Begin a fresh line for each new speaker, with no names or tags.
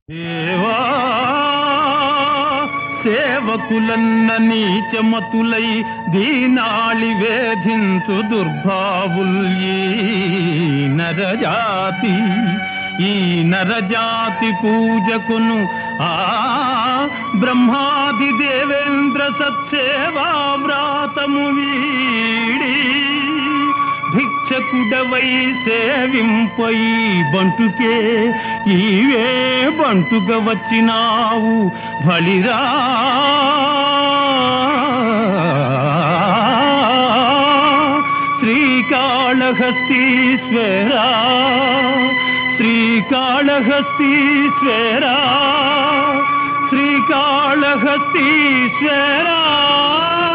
దేవా సేవకులన్న నీచమతులై దీనాళి వేధించు దుర్భావుల్యీ నరజాతి ఈ నరజాతి పూజకును ఆ బ్రహ్మాది దేవేంద్ర సత్సేవా వ్రాతము వీడి భిక్షకుడవై సేవింపై బంటుకే ఈవే బంటుగ వచ్చినావు బలిరా శ్రీకాళహస్తీశ్వరా శ్రీకాళహస్తీశ్వరా శ్రీకాళహస్తీశ్వరా